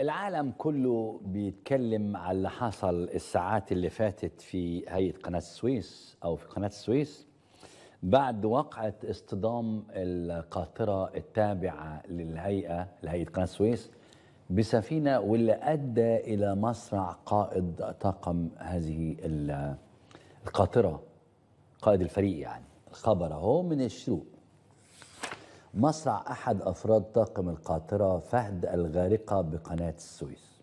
العالم كله بيتكلم على اللي حصل الساعات اللي فاتت في هيئة قناة السويس أو في قناة السويس بعد وقعة اصطدام القاطرة التابعة للهيئة لهيئة قناة السويس بسفينة واللي أدى إلى مصرع قائد طاقم هذه ال- القاطرة قائد الفريق يعني الخبر أهو من الشروق مصرع أحد أفراد طاقم القاطرة فهد الغارقة بقناة السويس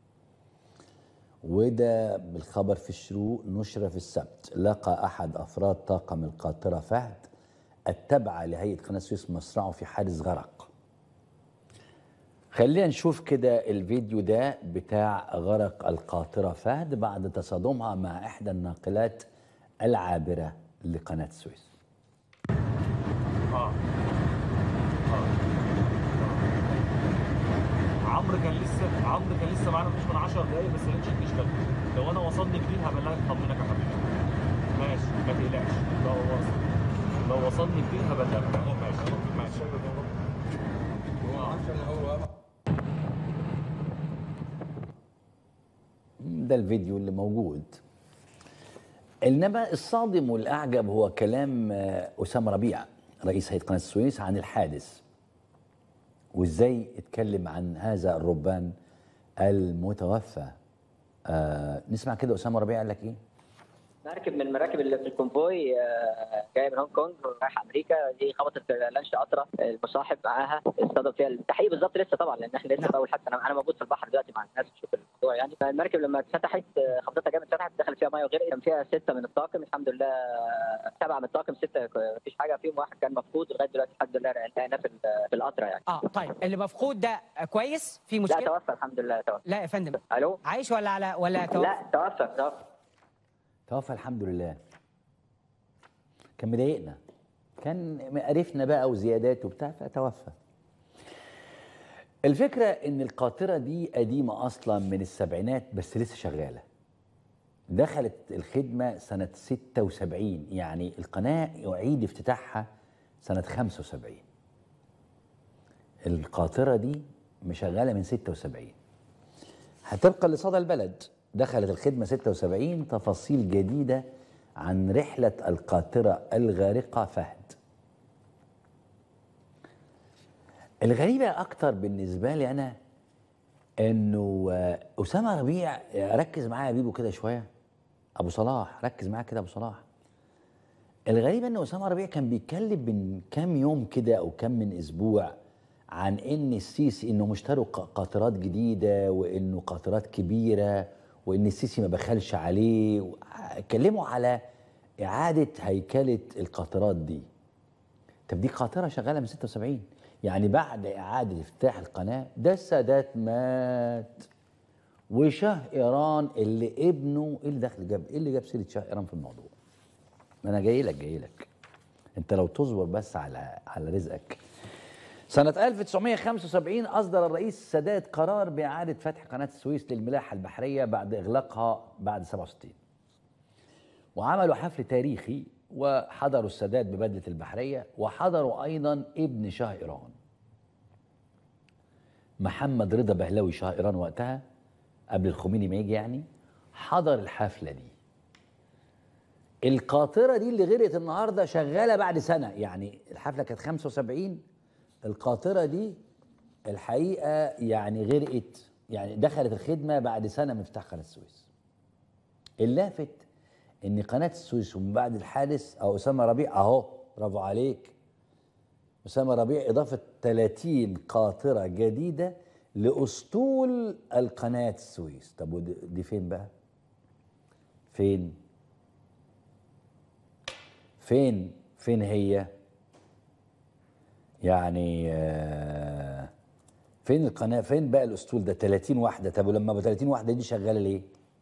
وده بالخبر في الشروق نشر في السبت لقى أحد أفراد طاقم القاطرة فهد التابعة لهيئة قناة السويس مصرعه في حادث غرق خلينا نشوف كده الفيديو ده بتاع غرق القاطرة فهد بعد تصادمها مع إحدى الناقلات العابرة لقناة السويس اه اه عمرو كان لسه عمرو كان لسه معانا مش من 10 دقايق بس الانشك اشتغل لو انا وصلني جديد هبلغك طمنك يا حبيبي ماشي ما تقلقش لو وصل لو وصلني جديد هبلغك اه ماشي ماشي ده الفيديو اللي موجود انما الصادم والاعجب هو كلام آه، اسامه ربيع رئيس هيئه قناه السويس عن الحادث وازاي اتكلم عن هذا الربان المتوفى آه نسمع كده اسامه ربيع قال لك ايه مركب من المراكب اللي في الكونفوي آه، جايه من هونج كونج ورايحه امريكا دي خبطت في لانش قطره المصاحب معاها اصطدم فيها التحقيق بالظبط لسه طبعا لان احنا لسه في اول حادثه انا انا موجود في البحر دلوقتي مع الناس بشوف الموضوع يعني فالمركب لما اتفتحت آه، خبطتها جامد فتحت دخلت فيها ميه وغرقت كان فيها سته من الطاقم الحمد لله آه، سبعه من الطاقم سته ك- مفيش حاجه فيهم واحد كان مفقود لغايه دلوقتي الحمد لله لقيناه في ال- في القطره يعني اه طيب اللي مفقود ده كويس في لا مشكله توفى الحمد لله توفى لا يا فندم الو عايش ولا على ولا توفى لا توفى توفى توفى الحمد لله كان مضايقنا كان قرفنا بقى وزيادات وبتاع فتوفى الفكرة ان القاطرة دي قديمة اصلا من السبعينات بس لسه شغالة دخلت الخدمة سنة 76 يعني القناة يعيد افتتاحها سنة 75 القاطرة دي مشغلة من 76 هتبقى لصدى البلد دخلت الخدمة 76 تفاصيل جديدة عن رحلة القاطرة الغارقة فهد الغريبة أكتر بالنسبة لي أنا إنه آه، أسامة ربيع آه، ركز معايا يا بيبو كده شوية أبو صلاح ركز معايا كده أبو صلاح الغريب ان اسامه ربيع كان بيتكلم من كام يوم كده او كام من اسبوع عن ان السيسي انه مشتروا ق- قاطرات جديده وانه قاطرات كبيره وان السيسي ما بخلش عليه و- اتكلموا على اعاده هيكله القاطرات دي طب دي قاطره شغاله من 76 يعني بعد اعاده افتتاح القناه ده السادات مات وشاه ايران اللي ابنه ايه اللي دخل جاب ايه اللي جاب سيره شاه ايران في الموضوع ما انا جاي لك جاي لك انت لو تصبر بس على على رزقك سنة 1975 أصدر الرئيس السادات قرار بإعادة فتح قناة السويس للملاحة البحرية بعد إغلاقها بعد 67 وعملوا حفل تاريخي وحضروا السادات ببدلة البحرية وحضروا أيضا ابن شاه إيران محمد رضا بهلوي شاه إيران وقتها قبل الخميني ما يجي يعني حضر الحفلة دي القاطرة دي اللي غرقت النهاردة شغالة بعد سنة يعني الحفلة كانت 75 القاطرة دي الحقيقة يعني غرقت يعني دخلت الخدمة بعد سنة من افتتاح قناة السويس اللافت ان قناة السويس ومن بعد الحادث او اسامة ربيع اهو برافو عليك اسامة ربيع اضافة 30 قاطرة جديدة لاسطول القناة السويس طب ودي دي فين بقى؟ فين؟ فين فين هي يعني آه، فين القناه فين بقى الاسطول ده 30 واحده طب ولما ابو 30 واحده دي شغاله ليه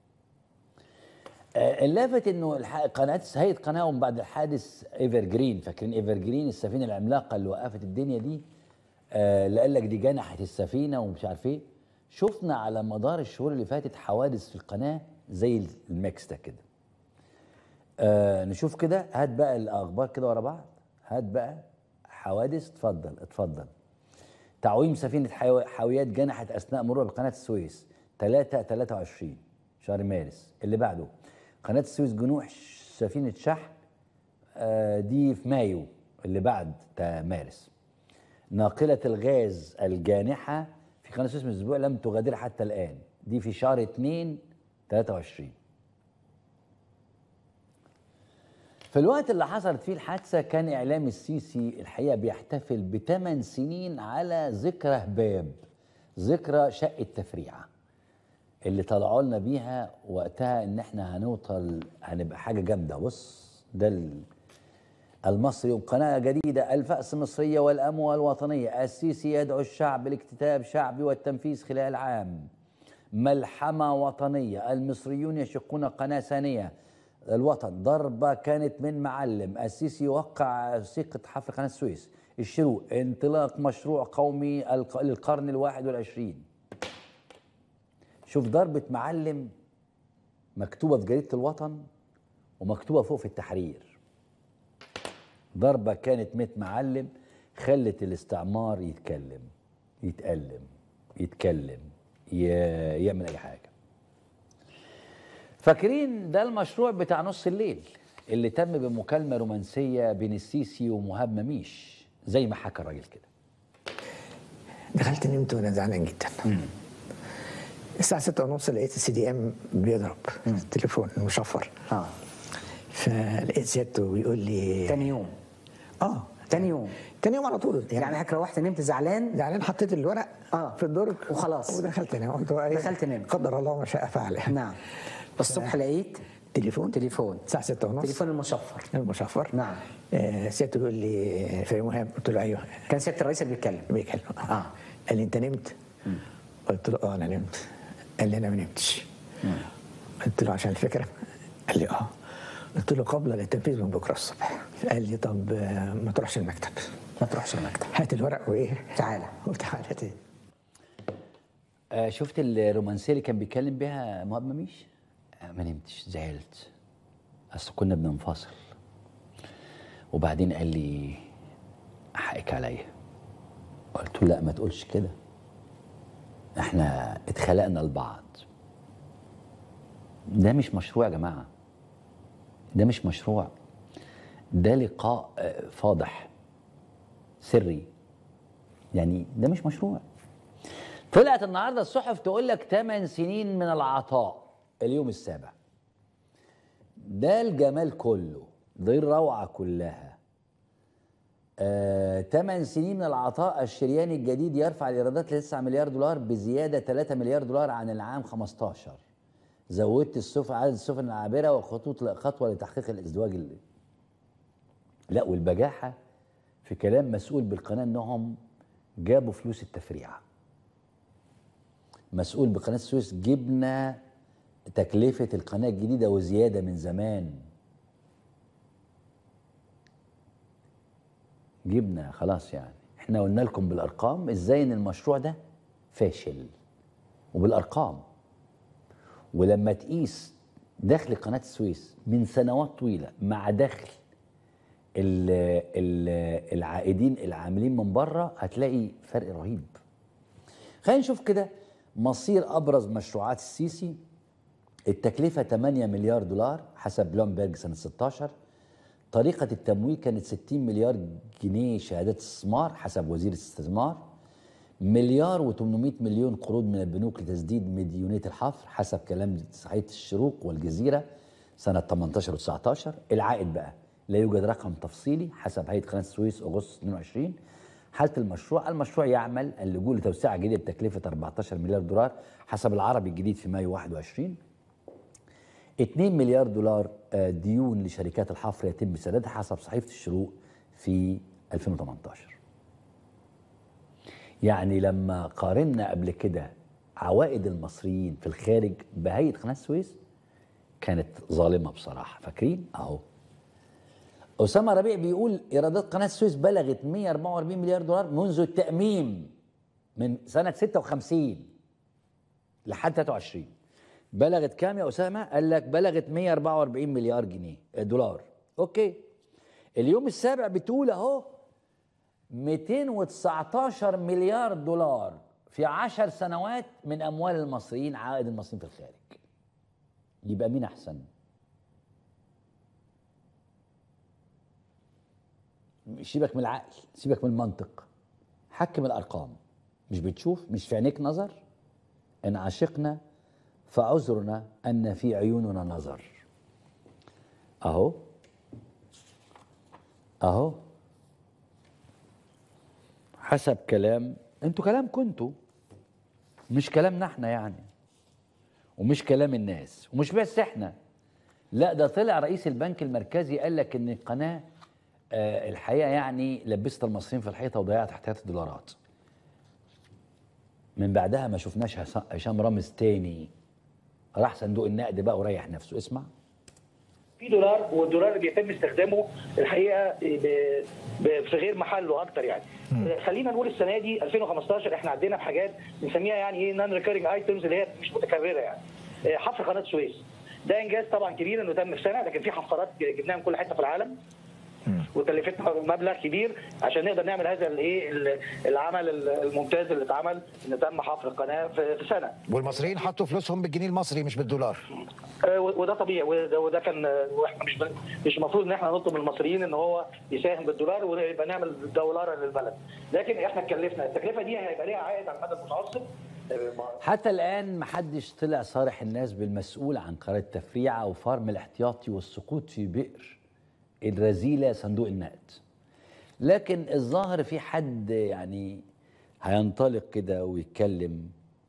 آه، اللافت انه الح- قناه هيئه قناه ومن بعد الحادث ايفر جرين فاكرين ايفر جرين السفينه العملاقه اللي وقفت الدنيا دي آه، اللي قال لك دي جنحت السفينه ومش عارف ايه شفنا على مدار الشهور اللي فاتت حوادث في القناه زي الميكس ده كده آه نشوف كده هات بقى الاخبار كده ورا بعض هات بقى حوادث اتفضل اتفضل تعويم سفينه حيو- حاويات جنحت اثناء مرورها بقناه السويس 3 23 شهر مارس اللي بعده قناه السويس جنوح ش- سفينه شحن آه، دي في مايو اللي بعد تا- مارس ناقله الغاز الجانحه في قناه السويس من اسبوع لم تغادر حتى الان دي في شهر 2 23 في الوقت اللي حصلت فيه الحادثه كان اعلام السيسي الحقيقه بيحتفل بثمان سنين على ذكرى هباب ذكرى شقه تفريعه اللي طلعوا لنا بيها وقتها ان احنا هنوصل هنبقى حاجه جامده بص ده ال- المصري قناه جديده الفأس المصريه والاموال الوطنيه السيسي يدعو الشعب لاكتتاب شعبي والتنفيذ خلال عام ملحمه وطنيه المصريون يشقون قناه ثانيه الوطن ضربه كانت من معلم السيسي يوقع وثيقه حفر قناه السويس الشروق انطلاق مشروع قومي الق- للقرن الواحد والعشرين شوف ضربة معلم مكتوبة في جريدة الوطن ومكتوبة فوق في التحرير ضربة كانت مت معلم خلت الاستعمار يتكلم يتألم يتكلم ي- يعمل أي حاجة فاكرين ده المشروع بتاع نص الليل اللي تم بمكالمة رومانسية بين السيسي ومهاب مميش زي ما حكى الراجل كده دخلت نمت وانا زعلان جدا الساعة ستة ونص لقيت السي دي ام بيضرب التليفون المشفر اه فلقيت سيادته بيقول لي تاني يوم اه تاني يوم تاني يوم على طول يعني حضرتك روحت نمت زعلان زعلان حطيت الورق آه. في الدرج وخلاص. ودخلت انام قلت بقى إيه؟ دخلت نمت. قدر الله ما شاء فعل نعم الصبح لقيت تليفون تليفون الساعة ستة ونص تليفون المشفر المشفر نعم. آه سيادته بيقول لي في مهاب قلت له ايوه كان سياده الرئيس اللي بيتكلم بيكلم آه. قال لي انت نمت؟ قلت له اه انا نمت قال لي انا ما نمتش قلت له عشان الفكره قال لي اه قلت له قبل التنفيذ من بكره الصبح قال لي طب آه، ما تروحش المكتب ما تروحش المكتب هات الورق وايه تعالى وتعالى تاني آه شفت الرومانسيه اللي كان بيتكلم بيها مهاب مميش آه ما نمتش زعلت اصل كنا بننفصل وبعدين قال لي حقك عليا قلت له لا ما تقولش كده احنا اتخلقنا لبعض ده مش مشروع يا جماعه ده مش مشروع ده لقاء آه، فاضح سري يعني ده مش مشروع طلعت النهارده الصحف تقول لك 8 سنين من العطاء اليوم السابع ده الجمال كله دي الروعه كلها آه، 8 سنين من العطاء الشرياني الجديد يرفع الايرادات ل 9 مليار دولار بزياده 3 مليار دولار عن العام 15 زودت السفن عدد السفن العابره وخطوط خطوه لتحقيق الازدواج اللي لا والبجاحه في كلام مسؤول بالقناه انهم جابوا فلوس التفريعه مسؤول بقناه السويس جبنا تكلفه القناه الجديده وزياده من زمان جبنا خلاص يعني احنا قلنا لكم بالارقام ازاي ان المشروع ده فاشل وبالارقام ولما تقيس دخل قناه السويس من سنوات طويله مع دخل ال ال العائدين العاملين من بره هتلاقي فرق رهيب خلينا نشوف كده مصير ابرز مشروعات السيسي التكلفه 8 مليار دولار حسب بلومبرج سنه 16 طريقه التمويل كانت 60 مليار جنيه شهادات استثمار حسب وزير الاستثمار مليار و800 مليون قروض من البنوك لتسديد مديونيه الحفر حسب كلام صحيفه الشروق والجزيره سنه 18 و19 العائد بقى لا يوجد رقم تفصيلي حسب هيئه قناه السويس اغسطس 22 حاله المشروع المشروع يعمل اللجوء لتوسعه جديده بتكلفه 14 مليار دولار حسب العربي الجديد في مايو 21 2 مليار دولار آه، ديون لشركات الحفر يتم سدادها حسب صحيفه الشروق في 2018 يعني لما قارنا قبل كده عوائد المصريين في الخارج بهيئه قناه السويس كانت ظالمه بصراحه فاكرين اهو اسامه ربيع بيقول ايرادات قناه السويس بلغت 144 مليار دولار منذ التاميم من سنه 56 لحد 23 بلغت كام يا اسامه؟ قال لك بلغت 144 مليار جنيه دولار اوكي اليوم السابع بتقول اهو 219 مليار دولار في عشر سنوات من اموال المصريين عائد المصريين في الخارج يبقى مين احسن سيبك من العقل سيبك من المنطق حكم الارقام مش بتشوف مش في عينيك نظر ان عشقنا فعذرنا ان في عيوننا نظر اهو اهو حسب كلام انتوا كلام كنتوا مش كلامنا احنا يعني ومش كلام الناس ومش بس احنا لا ده طلع رئيس البنك المركزي قال لك ان القناه آه الحقيقه يعني لبست المصريين في الحيطه وضيعت احتياط الدولارات من بعدها ما شفناش هس- هشام رامز تاني راح صندوق النقد بقى وريح نفسه اسمع في دولار والدولار بيتم استخدامه الحقيقه ب- ب- في غير محله اكتر يعني خلينا نقول السنه دي 2015 احنا عدينا بحاجات بنسميها يعني ايه نون ريكيرنج ايتمز اللي هي مش متكرره يعني آه، حفر قناه السويس ده انجاز طبعا كبير انه تم في سنه لكن في حفارات جبناها من كل حته في العالم وكلفتنا مبلغ كبير عشان نقدر نعمل هذا الايه ال- العمل الممتاز اللي اتعمل ان تم حفر القناه في في سنه والمصريين حطوا فلوسهم بالجنيه المصري مش بالدولار آه، وده طبيعي وده, وده كان آه، واحنا مش بن- مش المفروض ان احنا نطلب من المصريين ان هو يساهم بالدولار ويبقى نعمل دولار للبلد لكن احنا اتكلفنا التكلفه دي هيبقى ليها عائد على المدى المتوسط آه، ما- حتى الآن محدش طلع صارح الناس بالمسؤول عن قرار التفريع أو فرم الاحتياطي والسقوط في بئر الرذيلة صندوق النقد لكن الظاهر في حد يعني هينطلق كده ويتكلم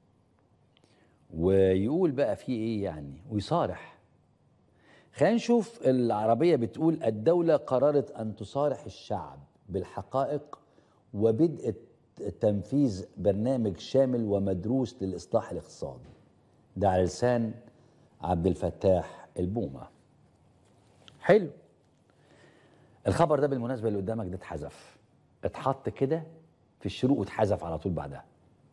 ويقول بقى في ايه يعني ويصارح خلينا نشوف العربية بتقول الدولة قررت أن تصارح الشعب بالحقائق وبدء تنفيذ برنامج شامل ومدروس للإصلاح الاقتصادي ده على لسان عبد الفتاح البومة حلو الخبر ده بالمناسبة اللي قدامك ده اتحذف اتحط كده في الشروق واتحذف على طول بعدها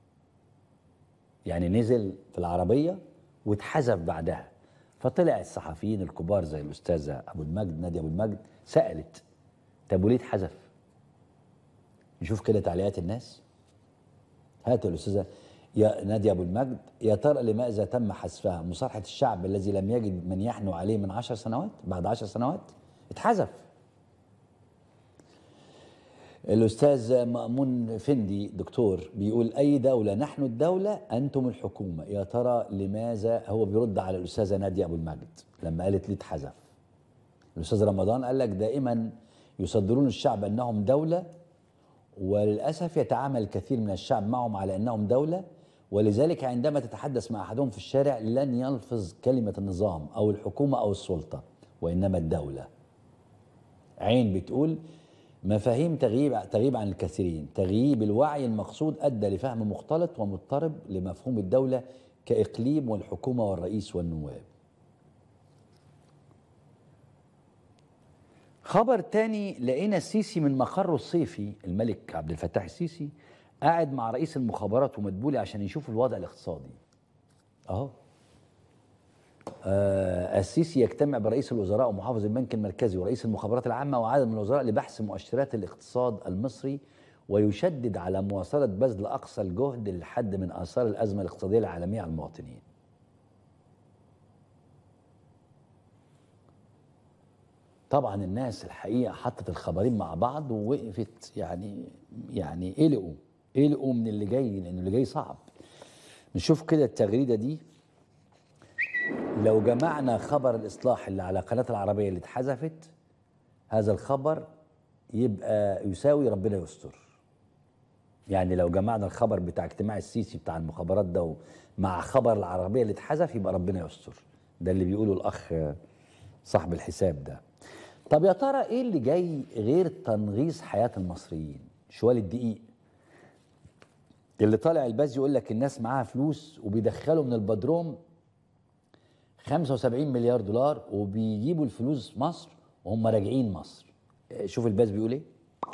يعني نزل في العربية واتحذف بعدها فطلع الصحفيين الكبار زي الأستاذة أبو المجد نادية أبو المجد سألت طب وليه اتحذف؟ نشوف كده تعليقات الناس هات يا الأستاذة يا نادية أبو المجد يا ترى لماذا تم حذفها مصالحة الشعب الذي لم يجد من يحنو عليه من عشر سنوات بعد عشر سنوات اتحذف الأستاذ مأمون فندي دكتور بيقول أي دولة نحن الدولة أنتم الحكومة يا ترى لماذا هو بيرد على الأستاذة نادية أبو المجد لما قالت ليه اتحذف الأستاذ رمضان قال لك دائما يصدرون الشعب أنهم دولة وللأسف يتعامل الكثير من الشعب معهم على أنهم دولة ولذلك عندما تتحدث مع أحدهم في الشارع لن يلفظ كلمة النظام أو الحكومة أو السلطة وإنما الدولة عين بتقول مفاهيم تغيب تغيب عن الكثيرين تغييب الوعي المقصود أدى لفهم مختلط ومضطرب لمفهوم الدولة كإقليم والحكومة والرئيس والنواب خبر تاني لقينا السيسي من مقره الصيفي الملك عبد الفتاح السيسي قاعد مع رئيس المخابرات ومدبولي عشان يشوفوا الوضع الاقتصادي اهو آه السيسي يجتمع برئيس الوزراء ومحافظ البنك المركزي ورئيس المخابرات العامة وعدد من الوزراء لبحث مؤشرات الاقتصاد المصري ويشدد على مواصلة بذل أقصى الجهد للحد من آثار الأزمة الاقتصادية العالمية على المواطنين طبعا الناس الحقيقة حطت الخبرين مع بعض ووقفت يعني يعني قلقوا قلقوا من اللي جاي لأن اللي جاي صعب نشوف كده التغريدة دي لو جمعنا خبر الإصلاح اللي على قناة العربية اللي اتحذفت هذا الخبر يبقى يساوي ربنا يستر يعني لو جمعنا الخبر بتاع اجتماع السيسي بتاع المخابرات ده مع خبر العربية اللي اتحذف يبقى ربنا يستر ده اللي بيقوله الأخ صاحب الحساب ده طب يا ترى ايه اللي جاي غير تنغيص حياة المصريين شوال الدقيق اللي طالع الباز يقول لك الناس معاها فلوس وبيدخلوا من البدروم 75 مليار دولار وبيجيبوا الفلوس مصر وهم راجعين مصر شوف الباز بيقول ايه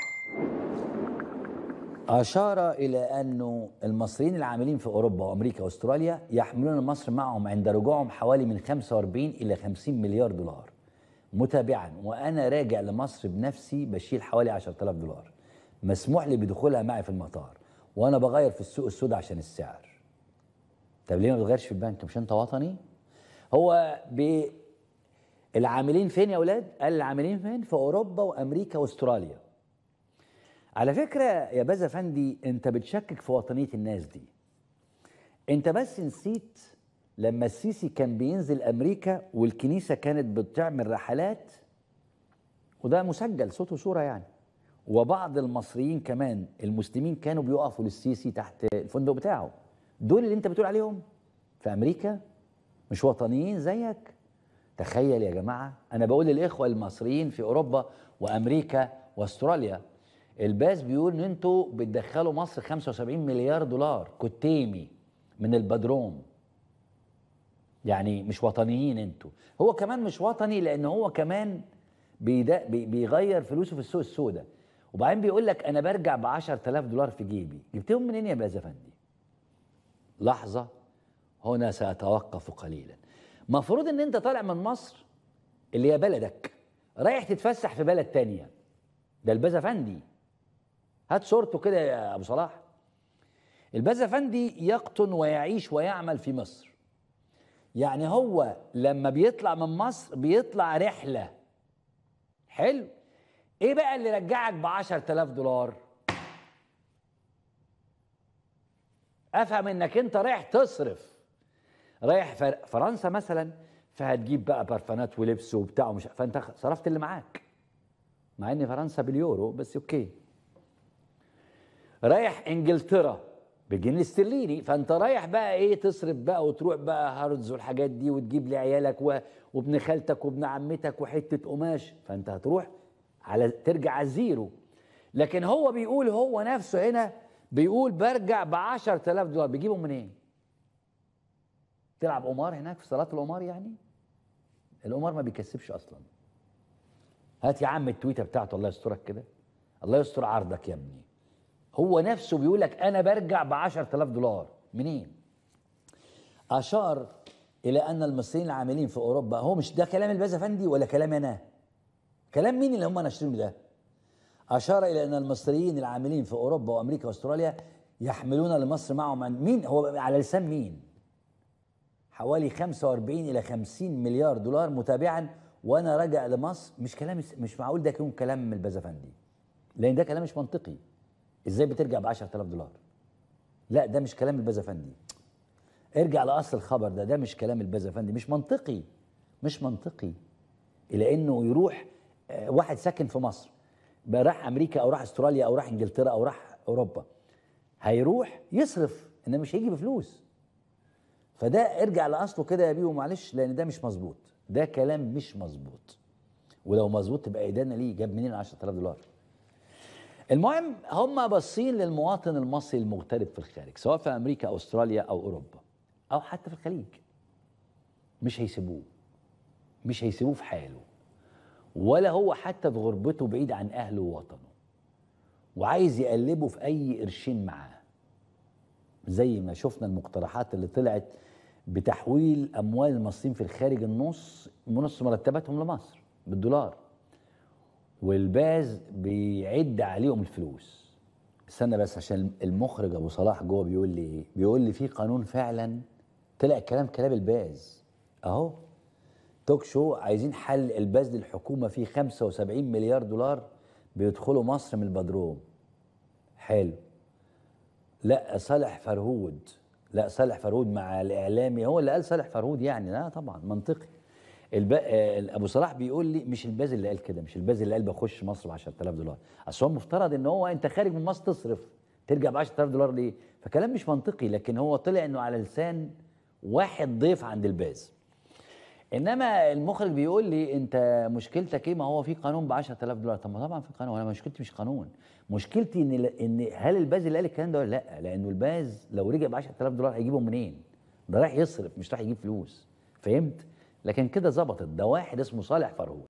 أشار إلى أنه المصريين العاملين في أوروبا وأمريكا وأستراليا يحملون مصر معهم عند رجوعهم حوالي من 45 إلى 50 مليار دولار متابعا وأنا راجع لمصر بنفسي بشيل حوالي 10000 دولار مسموح لي بدخولها معي في المطار وانا بغير في السوق السوداء عشان السعر طب ليه ما بتغيرش في البنك مش انت وطني هو ب العاملين فين يا اولاد قال العاملين فين في اوروبا وامريكا واستراليا على فكره يا باز افندي انت بتشكك في وطنيه الناس دي انت بس نسيت لما السيسي كان بينزل امريكا والكنيسه كانت بتعمل رحلات وده مسجل صوت وصوره يعني وبعض المصريين كمان المسلمين كانوا بيقفوا للسيسي تحت الفندق بتاعه دول اللي انت بتقول عليهم في امريكا مش وطنيين زيك تخيل يا جماعه انا بقول للاخوه المصريين في اوروبا وامريكا واستراليا الباز بيقول ان انتوا بتدخلوا مصر 75 مليار دولار كتيمي من البدروم يعني مش وطنيين انتوا هو كمان مش وطني لان هو كمان بيدا بي- بيغير فلوسه في السوق السوداء وبعدين بيقول لك انا برجع ب 10000 دولار في جيبي جبتهم منين يا باز افندي لحظه هنا ساتوقف قليلا مفروض ان انت طالع من مصر اللي هي بلدك رايح تتفسح في بلد تانية ده الباز افندي هات صورته كده يا ابو صلاح الباز افندي يقطن ويعيش ويعمل في مصر يعني هو لما بيطلع من مصر بيطلع رحله حلو ايه بقى اللي رجعك ب 10000 دولار افهم انك انت رايح تصرف رايح فر- فرنسا مثلا فهتجيب بقى برفانات ولبس وبتاع ومش فانت خ- صرفت اللي معاك مع ان فرنسا باليورو بس اوكي رايح انجلترا بالجنيه الاسترليني فانت رايح بقى ايه تصرف بقى وتروح بقى هاردز والحاجات دي وتجيب لعيالك و... وابن خالتك وابن عمتك وحته قماش فانت هتروح على ترجع على الزيرو لكن هو بيقول هو نفسه هنا بيقول برجع ب 10000 دولار بيجيبهم منين؟ تلعب قمار هناك في صالات القمار يعني؟ القمار ما بيكسبش اصلا هات يا عم التويته بتاعته الله يسترك كده الله يستر عرضك يا ابني هو نفسه بيقول لك انا برجع ب 10000 دولار منين؟ اشار الى ان المصريين العاملين في اوروبا هو مش ده كلام الباز افندي ولا كلامي انا؟ كلام مين اللي هم ناشرين ده؟ اشار الى ان المصريين العاملين في اوروبا وامريكا واستراليا يحملون لمصر معهم عن مين هو على لسان مين؟ حوالي 45 الى 50 مليار دولار متابعا وانا راجع لمصر مش كلام مش معقول ده يكون كلام من البازافندي لان ده كلام مش منطقي ازاي بترجع ب 10000 دولار لا ده مش كلام البازافندي ارجع لاصل الخبر ده ده مش كلام البازافندي مش منطقي مش منطقي الى انه يروح آه، واحد ساكن في مصر بقى راح امريكا او راح استراليا او راح انجلترا او راح اوروبا هيروح يصرف انما مش هيجي بفلوس فده ارجع لاصله كده يا بيو معلش لان ده مش مظبوط ده كلام مش مظبوط ولو مظبوط تبقى ايدانا ليه جاب منين 10000 دولار المهم هم باصين للمواطن المصري المغترب في الخارج سواء في امريكا او استراليا او اوروبا او حتى في الخليج مش هيسيبوه مش هيسيبوه في حاله ولا هو حتى في غربته بعيد عن اهله ووطنه وعايز يقلبه في اي قرشين معاه زي ما شفنا المقترحات اللي طلعت بتحويل اموال المصريين في الخارج النص نص مرتباتهم لمصر بالدولار والباز بيعد عليهم الفلوس استنى بس عشان المخرج ابو صلاح جوه بيقول لي ايه بيقول لي في قانون فعلا طلع كلام كلام الباز اهو توك شو عايزين حل الباز للحكومه فيه 75 مليار دولار بيدخلوا مصر من البدروم حلو لا صالح فرهود لا صالح فرهود مع الاعلامي هو اللي قال صالح فرهود يعني لا طبعا منطقي الب... آه، ابو صلاح بيقول لي مش الباز اللي قال كده مش الباز اللي قال بخش مصر ب 10000 دولار اصل هو مفترض ان هو انت خارج من مصر تصرف ترجع ب 10000 دولار ليه فكلام مش منطقي لكن هو طلع انه على لسان واحد ضيف عند الباز انما المخرج بيقول لي انت مشكلتك ايه ما هو في قانون ب 10000 دولار طب ما طبعا في قانون انا مشكلتي مش قانون مشكلتي ان ان هل الباز اللي قال الكلام ده ولا لا لانه الباز لو رجع ب 10000 دولار هيجيبهم منين ده رايح يصرف مش رايح يجيب فلوس فهمت لكن كده ظبطت ده واحد اسمه صالح فرهود